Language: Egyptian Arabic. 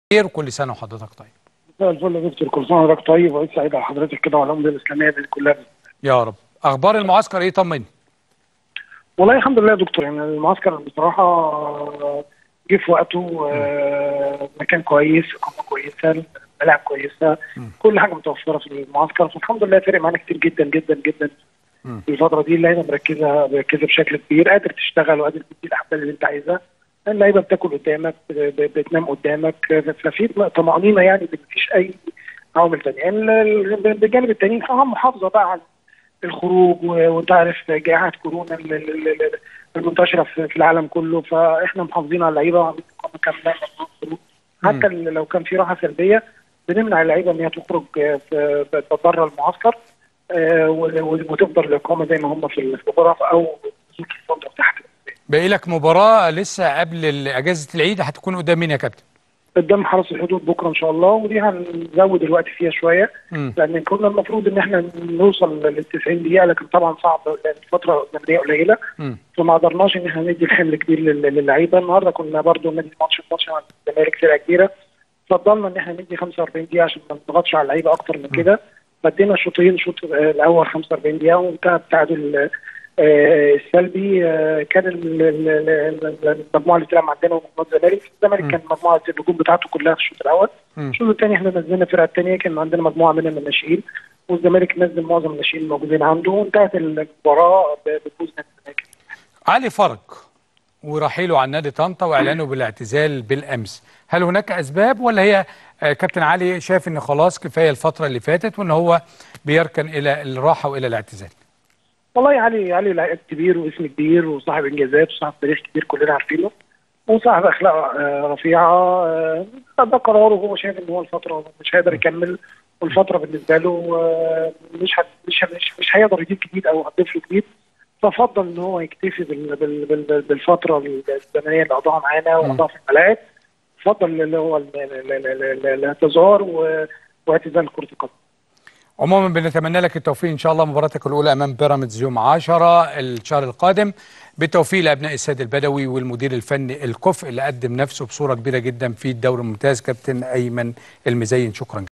خير وكل سنه وحضرتك طيب مساء الفل يا دكتور كل سنه وحضرتك طيب وعيد سعيد على حضرتك كده وعلى الامه الاسلاميه دي كلها يا رب اخبار المعسكر ايه طمني والله الحمد لله يا دكتور يعني المعسكر بصراحه جه في وقته آه، مكان كويس اقامه كويسه ملاعب كويسه كل حاجه متوفره في المعسكر فالحمد لله فرق معانا كتير جدا جدا جدا مم. في الفتره دي اللعيبه مركزه مركزه بشكل كبير قادر تشتغل وقادر تدي الاحبال اللي انت عايزها اللعيبه بتاكل قدامك ب- ب- بتنام قدامك ففي طمانينه يعني إن مفيش اي عوامل ثانيه ال- ال- بالجانب الثاني طبعا محافظه بقى على الخروج و- وانت عارف جائحه كورونا ال- ال- ال- المنتشره في في العالم كله فاحنا محافظين على اللعيبه وعاملين اقامه كامله ممنوع الخروج. حتى ال- لو كان في راحه سلبيه بنمنع اللعيبه ان هي تخرج آه، في في- بره المعسكر آه، و- و- وتفضل الاقامه زي ما هم في ال- في الغرف او في الفندق تحت باقي لك مباراه لسه قبل ال- اجازه العيد هتكون قدام مين يا كابتن قدام حرس الحدود بكره ان شاء الله ودي هنزود الوقت فيها شويه مم. لان كنا المفروض ان احنا نوصل لل 90 دقيقه لكن طبعا صعب لان الفتره الزمنيه قليله مم. فما قدرناش ان احنا ندي الحمل كبير لل- للعيبه النهارده كنا برضو ندي ماتش ماتش مع الزمالك فرقه كبيره فضلنا ان احنا ندي 45 دقيقه عشان ما نضغطش على اللعيبه اكتر من كده فدينا شوطين شوط آه، الاول 45 دقيقه وانتهى التعادل آه، السلبي آه، كان ال- ال- ال- المجموعه اللي بتلعب عندنا ومجموعه الزمالك الزمالك كان مجموعه النجوم بتاعته كلها في الشوط الاول مم. الشوط الثاني احنا نزلنا الفرقه الثانيه كان عندنا مجموعه منها من الناشئين والزمالك نزل معظم الناشئين الموجودين عنده وانتهت المباراه ب- بفوز نادي الزمالك علي فرج ورحيله عن نادي طنطا واعلانه بالاعتزال بالامس هل هناك اسباب ولا هي آه، كابتن علي شايف ان خلاص كفايه الفتره اللي فاتت وان هو بيركن الى الراحه والى الاعتزال والله علي علي لعيب كبير واسم كبير وصاحب انجازات وصاحب تاريخ كبير كلنا عارفينه وصاحب اخلاق آه، رفيعه آه، ده قراره هو شايف ان هو الفتره مش هيقدر يكمل والفتره بالنسبه له آه، مش هت- مش مش, مش هيقدر يجيب جديد او هتضيف له جديد ففضل ان هو يكتفي بال بال بال بالفتره الزمنيه اللي قضاها معانا وقضاها في الملاعب فضل اللي هو ال- ال- ال- ال- ال- الاعتذار و- واعتزال كره القدم عموما بنتمنى لك التوفيق ان شاء الله مباراتك الاولى امام بيراميدز يوم 10 الشهر القادم بالتوفيق لابناء السيد البدوي والمدير الفني الكفء اللي قدم نفسه بصوره كبيره جدا في الدوري الممتاز كابتن ايمن المزين شكرا جزيلا